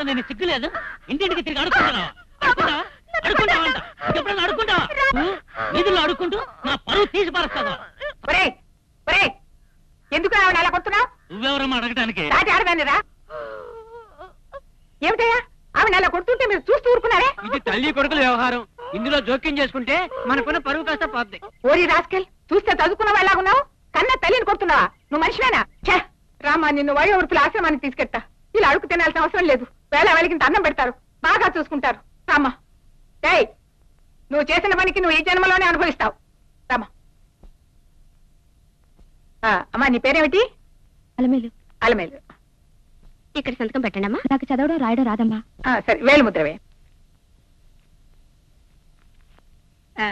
కూడా నేను సిగ్గులేదు ఇంటింటికి తిరిగి అడుక్కుంటున్నావా అడుక్కుంటావా అడుక్కుంటావంట ఎప్పుడన్నా అడుక్కుంటావా వీధుల్లో అడుక్కుంటూ నా పరువు తీసి పారేస్తావా ఒరే ఒరే ఎందుకు ఆవిడ అలా కొడుతున్నావు నువ్వెవరమ్మా అడగటానికి దాటి ఆడదానిరా ఏమిటయ్యా ఆవిడ అలా కొడుతుంటే మీరు చూస్తూ ఊరుకున్నారే ఇది తల్లి కొడుకుల వ్యవహారం ఇందులో జోక్యం చేసుకుంటే మనకున్న పరువు కాస్త పోద్ది ఓరి రాస్కెల్ చూస్తే చదువుకున్నావా ఎలాగున్నావు కన్నా తల్లిని కొడుతున్నావా నువ్వు మనిషివేనా ఛే రామా నిన్ను వడి ఉడుపుల ఆశ్రమానికి తీసుకెళ్తా ఇలా అడుగు తినాల్సిన అవసరం లేదు వేళ వేళకి ఇంత అన్నం పెడతారు బాగా చూసుకుంటారు రామా ఏయ్ నువ్వు చేసిన పనికి నువ్వు ఈ జన్మలోనే అనుభవిస్తావు రామా ఆ, అమ్మా నీ పేరేమిటి అలమేలు అలమేలు ఇక్కడ సంతకం పెట్టండి అమ్మా నాకు చదవడం రాయడం రాదమ్మా ఆ, సరే వేలు ముద్రవే ఆ,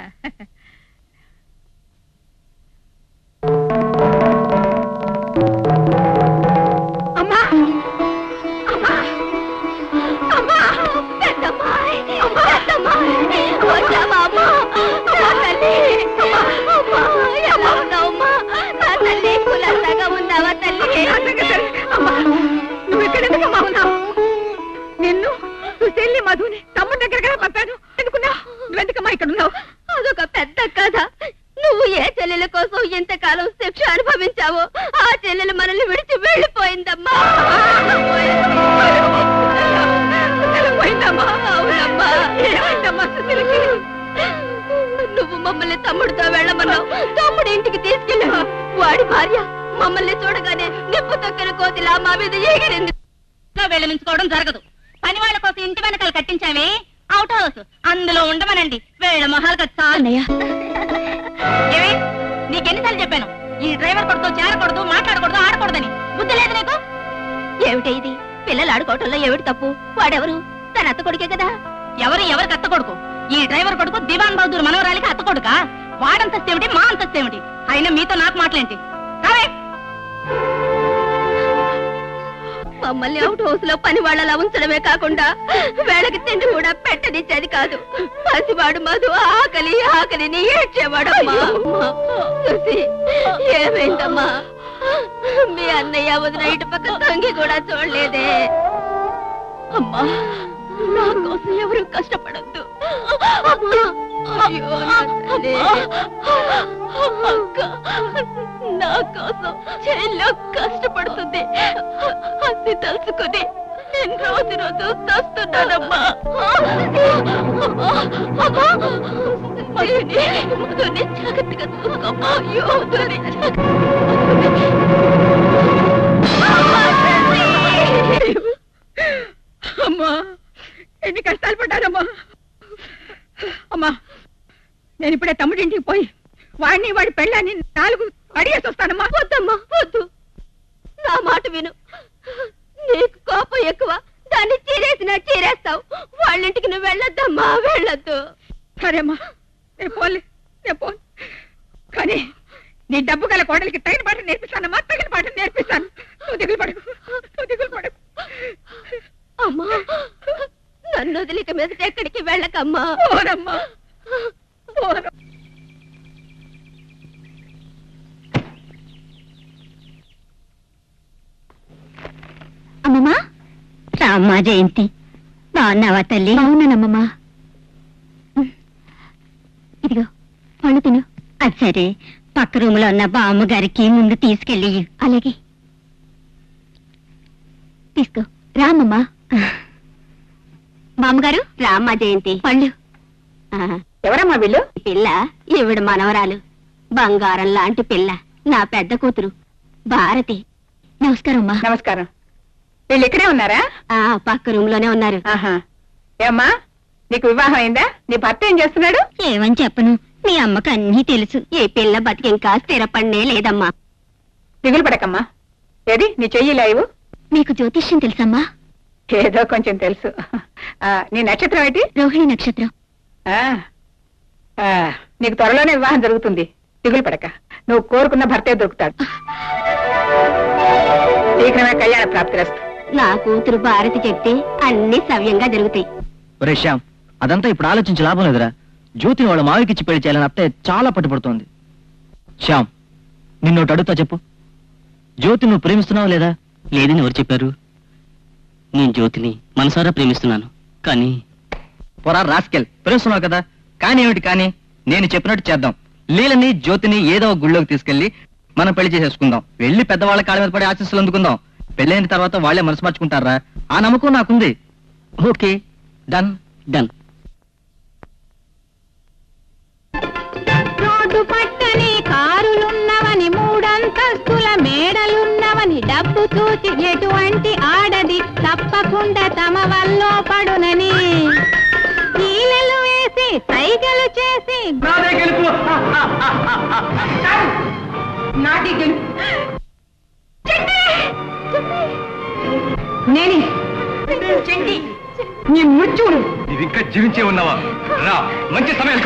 అమ్మా అమ్మా అమ్మా పెద్దమ్మాయ్ పెద్దమ్మాయ్ వచ్చావా అమ్మా నా తల్లి అమ్మా ఎలా ఉన్నావమ్మా నా తల్లి కులాసాగా ఉన్నావా తల్లి అట్లాగే సరే. అమ్మా నువ్వు ఇక్కడ ఎందుకమ్మా ఉన్నావు నిన్ను సుశీల్ని మధుని తమ్ముడి దగ్గర పంపాను ఎందుకున్నావు నువ్వెందుకమ్మా ఇక్కడ ఉన్నావు అదొక పెద్ద కథ నువ్వు ఏ చెల్లెల కోసం ఎంతకాలం శిక్ష అనుభవించావో ఆ చెల్లెలు మనల్ని విడిచి వెళ్ళిపోయిందమ్మా పోయిందమ్మా అవునమ్మా ఏమైందమ్మా సుశీలకి నువ్వు మమ్మల్ని తమ్ముడితో వెళ్ళమన్నావు తమ్ముడు ఇంటికి తీసుకెళ్ళావు వాడి భార్య మమ్మల్ని చూడగానే నిప్పు తొక్కిన కోతిలా మా మీద ఎగిరింది వెళ్ళమించుకోవడం జరగదు పని వాళ్ళ కోసం ఇంటి వెనకాల కట్టించామే అవుట్ హౌస్ అందులో ఉండమనండి వేళ్ళ మొహాలకు చాలు ఏమి నీకెన్నిసార్లు చెప్పాను ఈ డ్రైవర్ కొడుతూ చేరకూడదు మాట్లాడకూడదు ఆడకూడదని బుద్ధి లేదు నీకు ఏమిటి ఇది పిల్లలు ఆడుకోవటంలో ఏమిటి తప్పు వాడెవరు తన అత్త కొడుకే కదా ఎవరు ఎవరికి అత్త కొడుకు ఈ డ్రైవర్ కొడుకు దివాన్ బహదూర్ మనవరాలికి అత్త కొడుక వాడంతస్తు ఏమిటి మా అంతస్తు ఏమిటి అయినా మీతో నాకు మాటలేంటి రావే మమ్మల్ని అవుట్ హౌస్ లో పని వాళ్ళలా ఉంచడమే కాకుండా వేళకి తిండి కూడా పెట్టనిచ్చేది కాదు పసివాడు మధు ఆకలి ఆకలిని ఏడ్చేవాడమ్మా చూసి ఏమైందమ్మా మీ అన్నయ్య వదిన ఇటు పక్క తొంగి కూడా చూడలేదే అమ్మా నా కోసం ఎవరు కష్టపడద్దు అయ్యో నా తల్లి. అక్క నా కోసం జైల్లో కష్టపడుతుంది అది తలుచుకుని నేను రోజు రోజు తస్తున్నానమ్మా మధుని మధుని జాగ్రత్తగా చూసుకోమ్మా అయ్యో మధుని అమ్మా ఎన్ని కష్టాలు పడ్డారమ్మా అమ్మా నేను ఇప్పుడే తమ్ముడింటికి పోయి వాడిని వాడి పెళ్ళాన్ని నాలుగు అడిగేసి వస్తానమ్మా వద్దమ్మా వద్దు నా మాట విను నీకు కోపం ఎక్కువ దాన్ని చీరేసినా చీరేస్తావు వాళ్ళింటికి నువ్వు వెళ్ళొద్దమ్మా వెళ్ళొద్దు సరేమ్మా నేను పోలే నేను పోను కానీ నీ డబ్బు గల కోడలికి తగిన పాట నేర్పిస్తానమ్మా తగిన పాట నేర్పిస్తాను నువ్వు దిగులు పడకు నువ్వు దిగులు పడకు అమ్మా నన్ను వదిలిక మీదట ఎక్కడికి వెళ్ళకమ్మా పోనమ్మా పోను అమ్మమ్మా రామ్మా జయంతి బాగున్నావా తల్లి అవునానమ్మమ్మా ఇదిగో పళ్ళు తిను అది సరే పక్క రూమ్ లో ఉన్న బామ్మ గారికి ముందు తీసుకెళ్ళి అలాగే తీసుకో రామ్మమ్మా బామ్మగారు రామ్మా జయంతి పళ్ళు ఎవరమ్మా వీళ్ళు పిల్ల ఈవిడ మనవరాలు బంగారం లాంటి పిల్ల నా పెద్ద కూతురు భారతి నమస్కారం అమ్మా నమస్కారం వీళ్ళు ఇక్కడే ఉన్నారా ఆ పక్క రూమ్ లోనే ఉన్నారు ఆహా ఏమ్మా నీకు వివాహం అయిందా నీ భర్త ఏం చేస్తున్నాడు ఏమని చెప్పను మీ అమ్మకు అన్నీ తెలుసు ఈ పిల్ల బతికింకా స్థిరపడినే లేదమ్మా దిగులు పడకమ్మా ఏది నీ చెయ్యి లేవు మీకు జ్యోతిష్యం తెలుసమ్మా ఏదో కొంచెం తెలుసు ఆ, నీ నక్షత్రం ఏంటి రోహిణి నక్షత్రం ఆ, ఆ, నీకు త్వరలోనే వివాహం జరుగుతుంది దిగులు పడక నువ్వు కోరుకున్న భర్తే దొరుకుతాడు శీఘ్రమే కళ్యాణ ప్రాప్తిరస్తు నా కూతురు భారతి చెప్తే అన్ని సవ్యంగా జరుగుతాయి ఒరే శ్యామ్ అదంతా ఇప్పుడు ఆలోచించి లాభం లేదురా జ్యోతిని వాళ్ళ మావికిచ్చి పెళ్లి చేయాలని అత్తయ్య చాలా పట్టుపడుతోంది శ్యామ్ నిన్నోటి అడుగుతా చెప్పు జ్యోతి నువ్వు ప్రేమిస్తున్నావు లేదా లేదని ఎవరు చెప్పారు నేను జ్యోతిని మనసారా ప్రేమిస్తున్నాను కానీ పొరా రాస్కెల్ ప్రేస్తున్నావు కదా కానీ ఏమిటి కానీ నేను చెప్పినట్టు చేద్దాం లీలని జ్యోతిని ఏదో ఒక గుళ్ళోకి తీసుకెళ్లి మనం పెళ్లి చేసేసుకుందాం వెళ్ళి పెద్దవాళ్ళ కాళ్ళ మీద పడి ఆశీస్సులు అందుకుందాం పెళ్ళైన తర్వాత వాళ్ళే మనసు మార్చుకుంటారా ఆ నమ్మకం నాకుంది ఓకే డన్ డన్ రోడ్డు పట్టని కారులున్నవని మూడంతస్తుల మేడలున్నవని డబ్బు చూసి ఎటువంటి ఆడది తప్పకుండా తమ వల్లో పడునని ఈలలు వేసి సైగలు చేసి నాటి గెలుపు నేనే చెండి నీ మృత్యువును ఇది ఇంకా జీవించే ఉన్నావా రా మంచి సమయం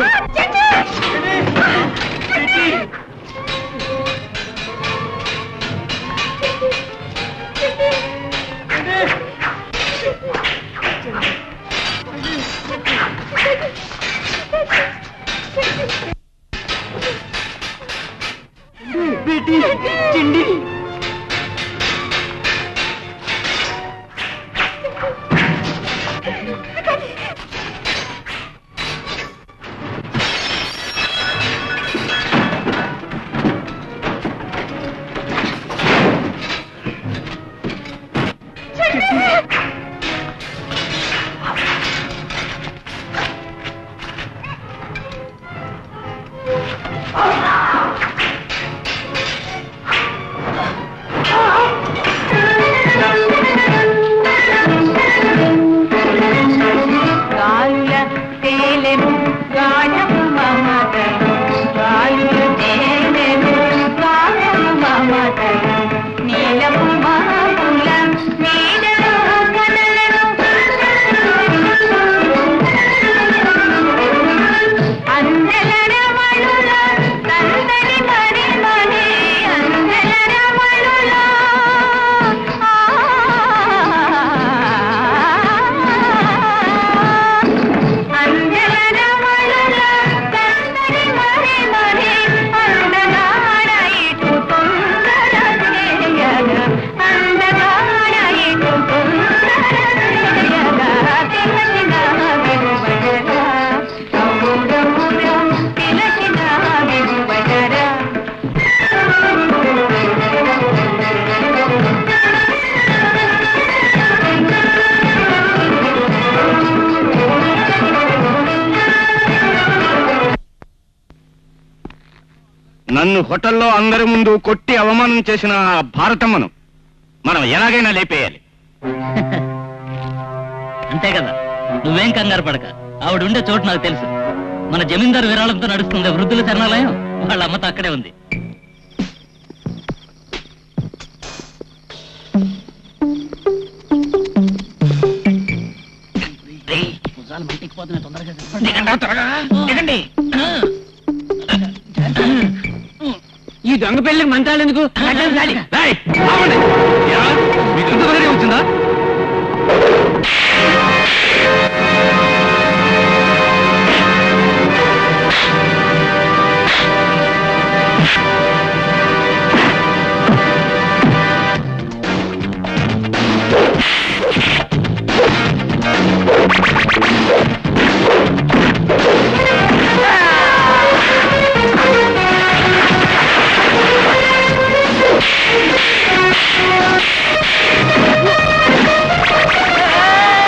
గాలుల తేలెను గాఢము మమతను గాలుల తేలెను గాఢము మమతను నీలము మహముల నీడలో కదలను అందల రమణుల తందని మరి మరి అందల రమణుల అందల రమణుల తందని మరి మరి అందగాడ ఇటు తొందర చేయగా అందగాడ ఇటు తొందర చేయగా తెలసిన వెలువడరా గౌరవం తెలసిన వెలువడరా నన్ను హోటల్లో అందరి ముందు కొట్టి అవమానం చేసిన ఆ భారతమ్మను మనం ఎలాగైనా లేపేయాలి అంతే కదా నువ్వేం కంగారు పడక ఆవిడ ఉండే చోటు నాకు తెలుసు మన జమీందారు విరాళంతో నడుస్తుంది వృద్ధుల శరణాలయం వాళ్ళ అమ్మతో అక్కడే ఉంది ఈ దొంగ పెళ్లికి మంత్రాలు ఎందుకు రేయ్, ఆపండి. ఏరా, మీకు ఇంత ధైర్యం వచ్చిందా ఆ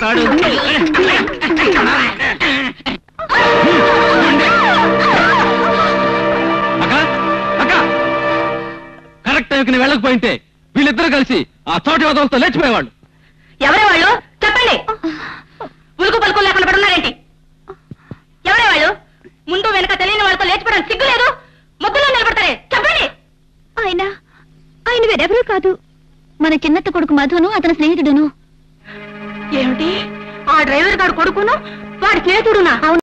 తాడు అక్క అక్క కరెక్ట్ టైంకి నేను వెళ్ళకపోయింటే వీళ్ళిద్దరూ కలిసి ఆ చోటి వదలతో లేచిపోయేవాళ్ళు ఎవరే వాళ్ళు చెప్పండి ఉలుకు పలుకు లేకుండా పడున్నారేంటి ఎవరే వాళ్ళు ముందు వెనక తెలియని వాళ్ళతో లేచిపోవడానికి సిగ్గు లేదు ముద్దులో నిలబడతారే చెప్పండి ఆయన ఆయన వేరెవరూ కాదు మన చిన్నత్త కొడుకు మధును అతని స్నేహితుడును ఏమిటి ఆ డ్రైవర్ గారు కొడుకును వాడి స్నేహితుడునా